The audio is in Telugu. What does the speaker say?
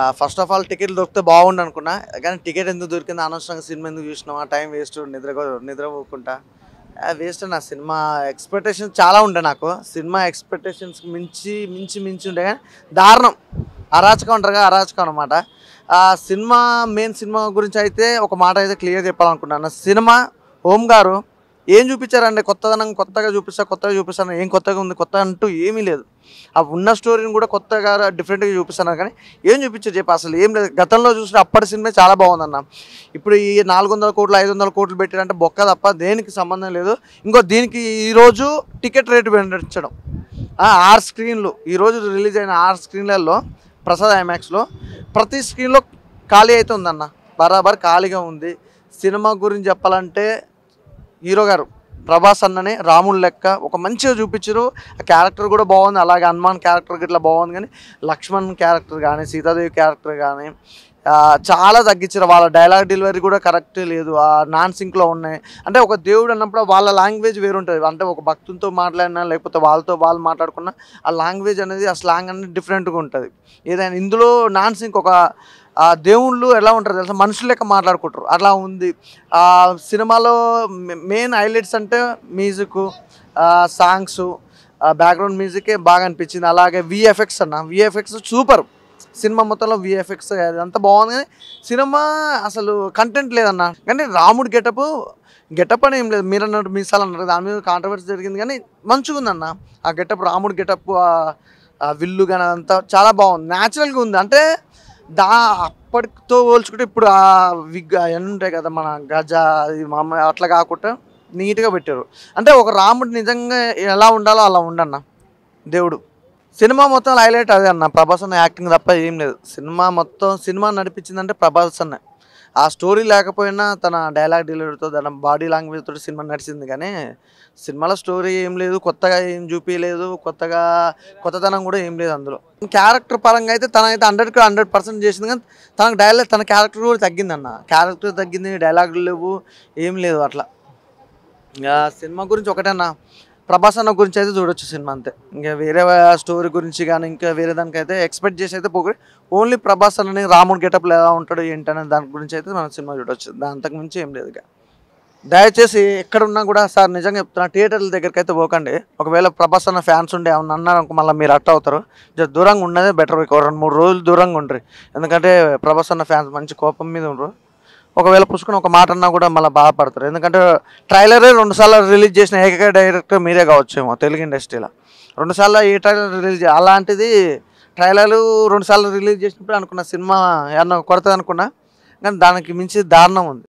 ఫస్ట్ ఆఫ్ ఆల్ టికెట్లు దొరికితే బాగుండు అనుకున్నా కానీ టికెట్ ఎందుకు దొరికింది అనవసరంగా సినిమా ఎందుకు చూసినావా టైం వేస్ట్ నిద్ర నిద్రపోకుండా వేస్ట్ నా సినిమా ఎక్స్పెక్టేషన్స్ చాలా ఉండే నాకు సినిమా ఎక్స్పెక్టేషన్స్ మించి మించి మించి ఉండే కానీ దారుణం అరాచకం అంటారు కదా అరాచకం అనమాట ఆ సినిమా మెయిన్ సినిమా గురించి అయితే ఒక మాట అయితే క్లియర్ చెప్పాలనుకున్నాను సినిమా ఓం గారు ఏం చూపించారండి కొత్తదనం కొత్తగా చూపిస్తా కొత్తగా చూపిస్తాను ఏం కొత్తగా ఉంది కొత్త అంటూ ఏమీ లేదు ఆ ఉన్న స్టోరీని కూడా కొత్తగా డిఫరెంట్గా చూపిస్తున్నారు కానీ ఏం చూపించారు చెప్పి అసలు ఏం లేదు గతంలో చూసిన అప్పటి సినిమా చాలా బాగుందన్న ఇప్పుడు ఈ నాలుగు వందల కోట్లు ఐదు వందల కోట్లు పెట్టారంటే బొక్క తప్ప దేనికి సంబంధం లేదు ఇంకో దీనికి ఈరోజు టికెట్ రేటు పెంచడం ఆ, ఆరు స్క్రీన్లు ఈరోజు రిలీజ్ అయిన ఆరు స్క్రీన్లలో ప్రసాద్ ఐమాక్స్లో ప్రతి స్క్రీన్లో ఖాళీ అయితే ఉందన్న బరాబర్ ఖాళీగా ఉంది సినిమా గురించి చెప్పాలంటే హీరో గారు ప్రభాస్ అన్ననే రాముడు లెక్క ఒక మంచిగా చూపించారు ఆ క్యారెక్టర్ కూడా బాగుంది అలాగే హనుమాన్ క్యారెక్టర్ ఇట్లా బాగుంది కానీ లక్ష్మణ్ క్యారెక్టర్ కానీ సీతాదేవి క్యారెక్టర్ కానీ ఆ, చాలా తగ్గించారు వాళ్ళ డైలాగ్ డెలివరీ కూడా కరెక్ట్ లేదు ఆ నాన్ సింక్లో ఉన్నాయి అంటే ఒక దేవుడు అన్నప్పుడు వాళ్ళ లాంగ్వేజ్ వేరు ఉంటుంది అంటే ఒక భక్తులతో మాట్లాడినా లేకపోతే వాళ్ళతో వాళ్ళు మాట్లాడుకున్నా ఆ లాంగ్వేజ్ అనేది ఆ స్లాంగ్ అనేది డిఫరెంట్గా ఉంటుంది ఏదైనా ఇందులో నాన్ సింక్ ఒక ఆ దేవుళ్ళు ఎలా ఉంటారు తెలుసా మనుషులు లెక్క మాట్లాడుకుంటారు అట్లా ఉంది ఆ సినిమాలో మెయిన్ హైలైట్స్ అంటే మ్యూజిక్ సాంగ్స్ బ్యాక్గ్రౌండ్ మ్యూజికే బాగా అనిపించింది అలాగే విఎఫ్ఎక్స్ అన్న విఎఫ్ఎక్స్ సూపర్ సినిమా మొత్తంలో విఎఫ్ఎక్స్ అదంతా బాగుంది కానీ సినిమా అసలు కంటెంట్ లేదన్న కానీ రాముడు గెటప్ గెటప్ అని ఏం లేదు మీరు అన్నట్టు మీసాలు అన్నారు దాని మీద కాంట్రవర్సీ జరిగింది కానీ మంచిగా ఉందన్న ఆ గెటప్ రాముడు గెటప్ ఆ విల్లు కానీ అదంతా చాలా బాగుంది న్యాచురల్గా ఉంది అంటే దా అప్పటితో పోల్చుకుంటే ఇప్పుడు ఆ విగ్ అవన్నీ ఉంటాయి కదా మన గజ అది మామ అట్లా కాకుండా నీట్గా పెట్టారు అంటే ఒక రాముడు నిజంగా ఎలా ఉండాలో అలా ఉండన్న దేవుడు సినిమా మొత్తం హైలైట్ అదే అన్న ప్రభాస్ అన్న యాక్టింగ్ తప్ప ఏం లేదు సినిమా మొత్తం సినిమా నడిపించిందంటే ప్రభాస్ అన్న ఆ స్టోరీ లేకపోయినా తన డైలాగ్ డెలివరీతో తన బాడీ లాంగ్వేజ్ తోటి సినిమా నడిచింది కానీ సినిమాలో స్టోరీ ఏం లేదు కొత్తగా ఏం చూపించలేదు కొత్తగా కొత్తదనం కూడా ఏం లేదు అందులో క్యారెక్టర్ పరంగా అయితే తన అయితే హండ్రెడ్కి హండ్రెడ్ పర్సెంట్ చేసింది కానీ తనకు డైలాగ్ తన క్యారెక్టర్ కూడా తగ్గిందన్న క్యారెక్టర్ తగ్గింది డైలాగులు లేవు ఏం లేదు అట్లా ఇంకా సినిమా గురించి ఒకటేనా ప్రభాస్ అన్న గురించి అయితే చూడొచ్చు సినిమా అంతే ఇంకా వేరే స్టోరీ గురించి కానీ ఇంకా వేరే దానికైతే ఎక్స్పెక్ట్ చేసి అయితే పోయి ఓన్లీ ప్రభాస్ అన్నని రాముడు గెటప్లో ఎలా ఉంటాడో ఏంటనే దాని గురించి అయితే మనం సినిమా చూడొచ్చు దాని అంతకు మించి ఏం లేదు ఇక దయచేసి ఎక్కడున్నా కూడా సార్ నిజంగా చెప్తున్నా థియేటర్ల దగ్గరికి అయితే పోకండి ఒకవేళ ప్రభాస్ అన్న ఫ్యాన్స్ ఉండే ఏమన్నా అన్నారు అనుకో మళ్ళీ మీరు అట్ట అవుతారు జర దూరంగా ఉన్నదే బెటర్ ఒక రెండు మూడు రోజులు దూరంగా ఉండ్రి ఎందుకంటే ప్రభాస్ అన్న ఫ్యాన్స్ మంచి కోపం మీద ఉండరు ఒకవేళ పుసుకుని ఒక మాట అన్నా కూడా మళ్ళీ బాధపడతారు ఎందుకంటే ట్రైలరే రెండు సార్లు రిలీజ్ చేసిన ఏకైక డైరెక్టర్ మీరే కావచ్చేమో తెలుగు ఇండస్ట్రీలో రెండు సార్లు ఏ ట్రైలర్ రిలీజ్ అలాంటిది ట్రైలర్లు రెండు సార్లు రిలీజ్ చేసినప్పుడు అనుకున్న సినిమా ఏమన్నా కొడుతుంది అనుకున్నా కానీ దానికి మించి దారుణం ఉంది